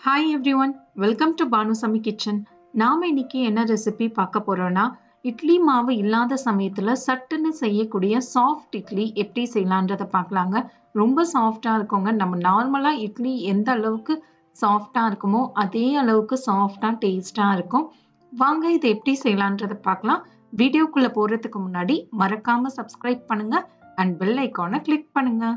hi everyone welcome to Banusami kitchen நாம இன்னைக்கு என்ன ரெசிபி பார்க்க போறோம்னா இட்லி மாவு இல்லாத சமயத்துல சட்டுன்னு செய்யக்கூடிய சாஃப்ட் இட்லி எப்படி செய்யலான்றதை பார்க்கலாங்க ரொம்ப சாஃப்டா இருக்குங்க நம்ம நார்மலா இட்லி எந்த அளவுக்கு சாஃப்டா இருக்குமோ அதே அளவுக்கு சாஃப்டா டேஸ்டா இருக்கும் வாங்க இதை எப்படி செய்யலான்றதை பார்க்கலாம் வீடியோக்குள்ள போறதுக்கு முன்னாடி மறக்காம சப்ஸ்கிரைப் பண்ணுங்க அண்ட் பெல் ஐக்கானை கிளிக் பண்ணுங்க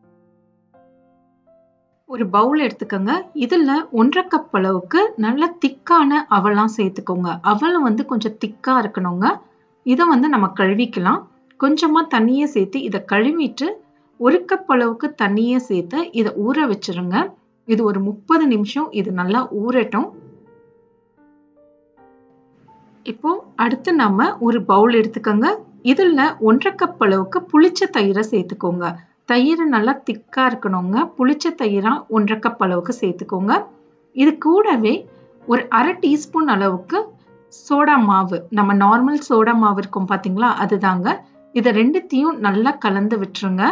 ஒரு பவுல் எடுத்துக்கோங்க இதில் ஒன்றரை கப் அளவுக்கு நல்ல திக்கான அவலாம் சேர்த்துக்கோங்க அவல் வந்து கொஞ்சம் திக்காக இருக்கணுங்க இதை வந்து நம்ம கழுவிக்கலாம் கொஞ்சமாக தண்ணியை சேர்த்து இதை கழுவிட்டு ஒரு கப் அளவுக்கு தண்ணியை சேர்த்து இதை ஊற வச்சிருங்க இது ஒரு முப்பது நிமிஷம் இது நல்லா ஊறட்டும் இப்போ அடுத்து நம்ம ஒரு பவுல் எடுத்துக்கோங்க இதில் ஒன்றரை கப் அளவுக்கு புளிச்ச தயிரை சேர்த்துக்கோங்க தயிர் நல்லா திக்காக இருக்கணுங்க புளிச்ச தயிராக ஒன்றரை கப் அளவுக்கு சேர்த்துக்கோங்க இது கூடவே ஒரு அரை டீஸ்பூன் அளவுக்கு சோடா மாவு நம்ம நார்மல் சோடா மாவு இருக்கும் பார்த்தீங்களா அதுதாங்க இதை ரெண்டுத்தையும் நல்லா கலந்து விட்டுருங்க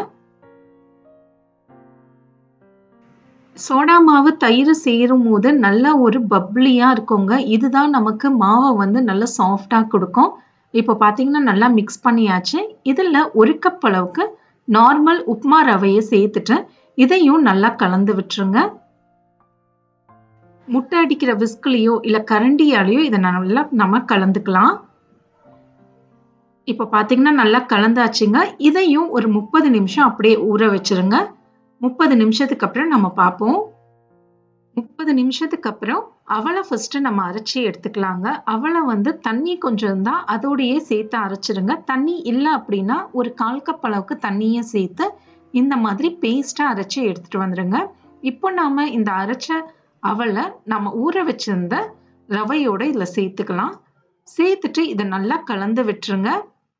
சோடா மாவு தயிர் சேரும் போது நல்ல ஒரு பப்ளியாக இருக்குங்க இதுதான் நமக்கு மாவை வந்து நல்லா சாஃப்டாக கொடுக்கும் இப்போ பார்த்தீங்கன்னா நல்லா மிக்ஸ் பண்ணியாச்சு இதில் ஒரு கப் அளவுக்கு நார்மல் உப்மா ரவையை சேர்த்துட்டு இதையும் நல்லா கலந்து விட்டுருங்க முட்டை அடிக்கிற விஸ்குலையோ இல்லை கரண்டியாலேயோ இதை நல்லா நம்ம கலந்துக்கலாம் இப்போ பார்த்தீங்கன்னா நல்லா கலந்தாச்சுங்க இதையும் ஒரு முப்பது நிமிஷம் அப்படியே ஊற வச்சிருங்க முப்பது நிமிஷத்துக்கு அப்புறம் நம்ம பார்ப்போம் முப்பது நிமிஷத்துக்கு அப்புறம் அவளை ஃபர்ஸ்ட் நம்ம அரைச்சி எடுத்துக்கலாங்க அவளை வந்து தண்ணி கொஞ்சம் இருந்தால் அதோடையே சேர்த்து அரைச்சிருங்க தண்ணி இல்லை அப்படின்னா ஒரு கால் கப் அளவுக்கு தண்ணியை சேர்த்து இந்த மாதிரி பேஸ்ட்டாக அரைச்சி எடுத்துட்டு வந்துடுங்க இப்போ நாம் இந்த அரைச்ச அவளை நம்ம ஊற வச்சிருந்த ரவையோட இதில் சேர்த்துக்கலாம் சேர்த்துட்டு இதை நல்லா கலந்து விட்டுருங்க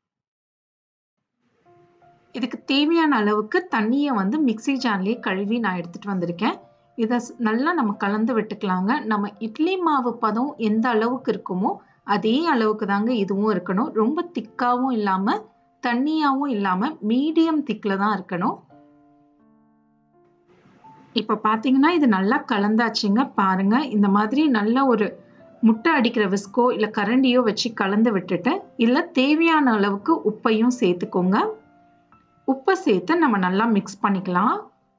இதுக்கு தேவையான அளவுக்கு தண்ணியை வந்து மிக்சி ஜார்லேயே கழுவி நான் எடுத்துட்டு வந்திருக்கேன் இதை நல்லா நம்ம கலந்து விட்டுக்கலாங்க நம்ம இட்லி மாவு பதம் எந்த அளவுக்கு இருக்குமோ அதே அளவுக்கு தாங்க இதுவும் இருக்கணும் ரொம்ப திக்காகவும் இல்லாமல் தண்ணியாகவும் இல்லாமல் மீடியம் திக்கில் தான் இருக்கணும் இப்போ பார்த்தீங்கன்னா இது நல்லா கலந்தாச்சுங்க பாருங்க இந்த மாதிரி நல்ல ஒரு முட்டை அடிக்கிற விஸ்கோ இல்லை கரண்டியோ வச்சு கலந்து விட்டுட்டு இல்லை தேவையான அளவுக்கு உப்பையும் சேர்த்துக்கோங்க உப்பை சேர்த்து நம்ம நல்லா மிக்ஸ் பண்ணிக்கலாம்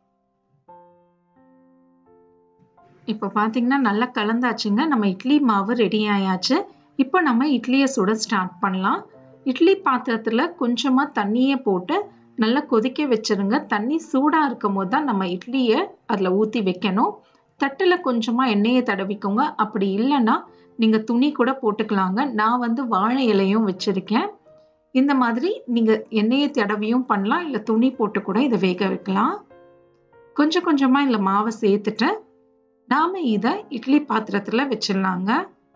இப்போ பார்த்தீங்கன்னா நல்லா கலந்தாச்சுங்க நம்ம இட்லி மாவு ரெடி ஆயாச்சு இப்போ நம்ம இட்லியை சுட ஸ்டார்ட் பண்ணலாம் இட்லி பாத்திரத்தில் கொஞ்சமாக தண்ணியை போட்டு நல்லா கொதிக்க வச்சுருங்க தண்ணி சூடாக இருக்கும் போது தான் நம்ம இட்லியை அதில் ஊற்றி வைக்கணும் தட்டில் கொஞ்சமாக எண்ணெயை தடவிக்கோங்க அப்படி இல்லைன்னா நீங்கள் துணி கூட போட்டுக்கலாங்க நான் வந்து வாழை இலையும் வச்சுருக்கேன் இந்த மாதிரி நீங்கள் எண்ணெயை தடவியும் பண்ணலாம் இல்லை துணி போட்டு கூட இதை வேக வைக்கலாம் கொஞ்சம் கொஞ்சமாக இதில் மாவை சேர்த்துட்டு நாம இத இட்லி பாத்திரத்துல வச்சிடலாங்க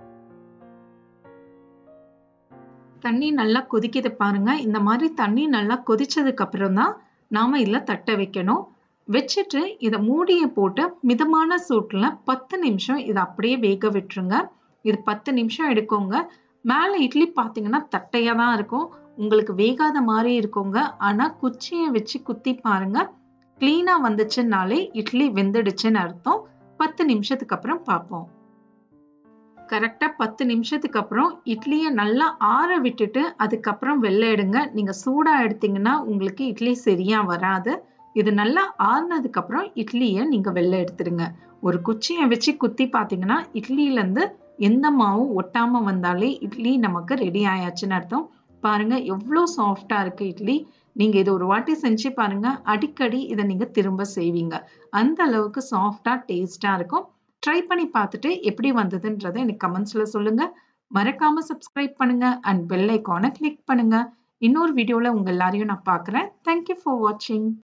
தண்ணி நல்லா கொதிக்குது பாருங்க இந்த மாதிரி தண்ணி நல்லா கொதிச்சதுக்கு அப்புறம் தான் நாம இதுல தட்ட வைக்கணும் வச்சுட்டு இதை மூடியை போட்டு மிதமான சூட்டில் பத்து நிமிஷம் இதை அப்படியே வேக விட்டுருங்க இது பத்து நிமிஷம் எடுக்குங்க மேலே இட்லி பார்த்தீங்கன்னா தட்டையாக தான் இருக்கும் உங்களுக்கு வேகாத மாதிரி இருக்குங்க ஆனால் குச்சியை வச்சு குத்தி பாருங்க க்ளீனாக வந்துச்சுனாலே இட்லி வெந்துடுச்சுன்னு அர்த்தம் பத்து நிமிஷத்துக்கு அப்புறம் பார்ப்போம் கரெக்டாக பத்து நிமிஷத்துக்கு அப்புறம் இட்லியை நல்லா ஆற விட்டுட்டு அதுக்கப்புறம் வெள்ளை எடுங்க நீங்கள் சூடாக எடுத்தீங்கன்னா உங்களுக்கு இட்லி சரியாக வராது இது நல்லா ஆறுனதுக்கப்புறம் இட்லியை நீங்கள் வெள்ளை எடுத்துடுங்க ஒரு குச்சியை வச்சு குத்தி பார்த்தீங்கன்னா இட்லியிலேருந்து எந்த மாவும் ஒட்டாமல் வந்தாலே இட்லி நமக்கு ரெடி ஆயாச்சுன்னு அர்த்தம் பாருங்க எவ்வளோ சாஃப்டாக இருக்குது இட்லி நீங்கள் இதை ஒரு வாட்டி செஞ்சு பாருங்க அடிக்கடி இதை நீங்கள் திரும்ப செய்வீங்க அந்த அளவுக்கு சாஃப்டாக டேஸ்டாக இருக்கும் ட்ரை பண்ணி பார்த்துட்டு எப்படி வந்ததுன்றதை எனக்கு கமெண்ட்ஸில் சொல்லுங்கள் மறக்காமல் சப்ஸ்கிரைப் பண்ணுங்கள் அண்ட் பெல் ஐக்கானை கிளிக் பண்ணுங்கள் இன்னொரு வீடியோவில் உங்கள் எல்லாரையும் நான் பார்க்குறேன் தேங்க்யூ ஃபார் வாட்சிங்